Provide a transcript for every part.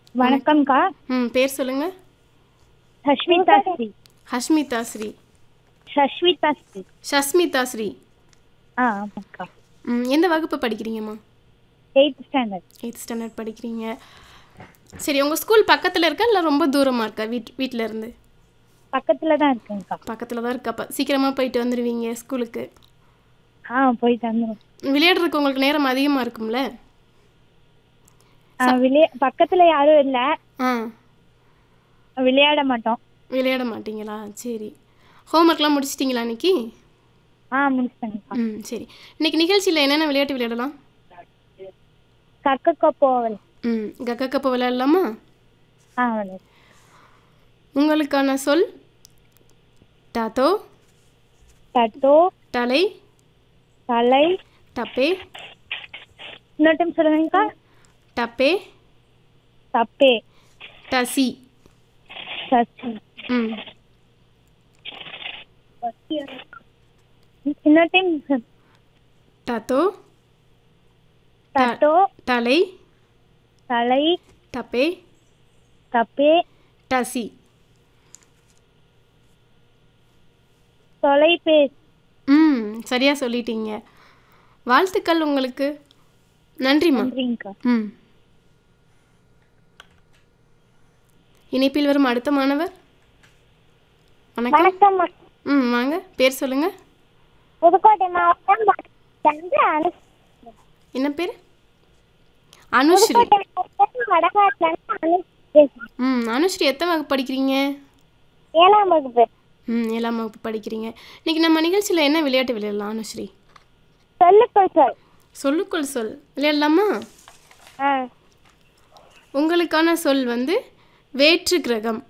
வணக்கம்க்கா ம் பேர் சொல்லுங்க சஷ்மிதா ஸ்ரீ ஹஷ்மிதா ஸ்ரீ சஷ்மிதா ஸ்ரீ ஷஸ்மிதா ஸ்ரீ ஆ ஆமாக்கா ம் எந்த வகுப்பு படிக்கிறீங்கம்மா எயித் ஸ்டாண்டர்ட் எயித் ஸ்டாண்டர்ட் படிக்கிறீங்க சரி உங்கள் ஸ்கூல் பக்கத்தில் இருக்கா இல்லை ரொம்ப தூரமாக இருக்கா வீட் வீட்டில் இருந்து பக்கத்தில் தான் இருக்குங்கக்கா பக்கத்தில் தான் இருக்கா அப்போ சீக்கிரமாக போயிட்டு வந்துடுவீங்க ஸ்கூலுக்கு ஆ போயிட்டு வந்துடும் விளையாடுறதுக்கு உங்களுக்கு நேரம் அதிகமாக இருக்கும்ல விளையா பக்கத்தில் யாரும் இல்லை ஆ விளையாட மாட்டோம் விளையாட மாட்டீங்களா சரி ஹோம்ஒர்க்லாம் முடிச்சிட்டிங்களா இன்னைக்கு ஆ முடிச்சிட்டேங்கக்கா ம் சரி இன்னைக்கு நிகழ்ச்சியில் என்னென்ன விளையாட்டு விளையாடலாம் கக்க போவல் ம் கக்க கப்ப விளையாடலாமா ஆ விளையாடு உங்களுக்கான சொல் டாத்தோ தட்டோ டலை தலை டப்பே இன்னொரு டைம் சொல்லுங்கக்கா டப்பே தப்பே டசி சசி ம் இன்னொரு டைம் டாத்தோ தட்டோ டலை தலை டப்பே தப்பே டசி தொலைபேசி ம் சரியாக சொல்லிட்டீங்க வாழ்த்துக்கள் உங்களுக்கு நன்றிம்மா நன்றிங்கக்கா ம் இணைப்பில் வரும் அடுத்த மாணவர் வணக்கம் வணக்கம் ம் வாங்க பேர் சொல்லுங்க புதுக்கோட்டை மாவட்டம் சந்திர அனு என்ன பேர் அனுஸ்ரீ வடகாட்டில் அனு ம் அனுஸ்ரீ எத்தனை வகுப்பு படிக்கிறீங்க ஏழாம் வகுப்பு ம் ஏழாம் வகுப்பு படிக்கிறீங்க இன்னைக்கு நம்ம நிகழ்ச்சியில் என்ன விளையாட்டு விளையாடலாம் அனுஸ்ரீ சொல்லுக்கள் சொல் சொல்லுக்குள் சொல் விளையாடலாமா ஆ உங்களுக்கான சொல் வந்து வேற்று கிரகம்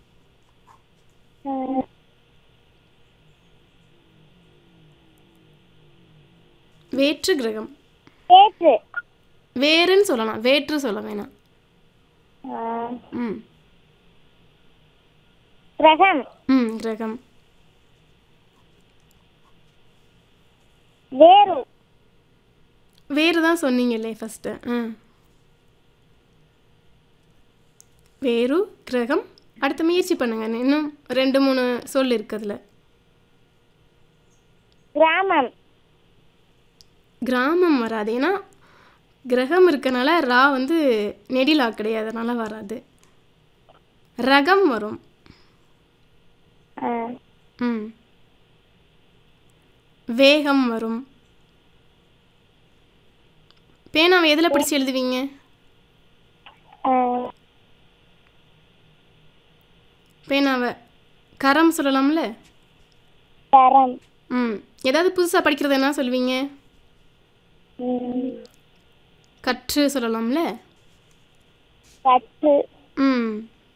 வேற்று கிரகம் ஏற்று வேறுன்னு சொல்லலாம் வேற்று சொல்ல வேணாம் ம் கிரகம் ம் கிரகம் வேறு வேறு தான் சொன்னீங்களே ஃபஸ்ட்டு ஆ வேறு கிரகம் அடுத்த முயற்சி பண்ணுங்க இன்னும் ரெண்டு மூணு சொல் இருக்கு அதில் கிராமம் கிராமம் வராது ஏன்னா கிரகம் இருக்கனால ரா வந்து நெடிலா கிடையாது அதனால வராது ரகம் வரும் ஆ. ம் வேகம் வரும் பேனாவை எதில் பிடிச்சி எழுதுவீங்க ஆ. பேனாவை கரம் சொல்லலாம்ல தரம் ம் ஏதாவது புதுசாக படிக்கிறது என்ன சொல்லுவீங்க ம். கற்று சொல்லலாம்ல கற்று ம்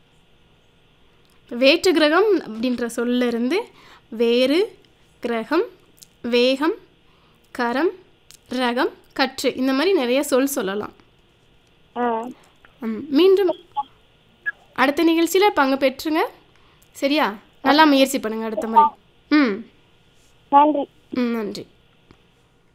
வேற்று கிரகம் அப்படின்ற சொல்ல இருந்து வேறு கிரகம் வேகம் கரம் ரகம் கற்று இந்த மாதிரி நிறைய சொல் சொல்லலாம் ஆ. ம், மீண்டும் அடுத்த நிகழ்ச்சியில் பங்கு பெற்றுங்க சரியா நல்லா முயற்சி பண்ணுங்க அடுத்த முறை ம் நன்றி ம் நன்றி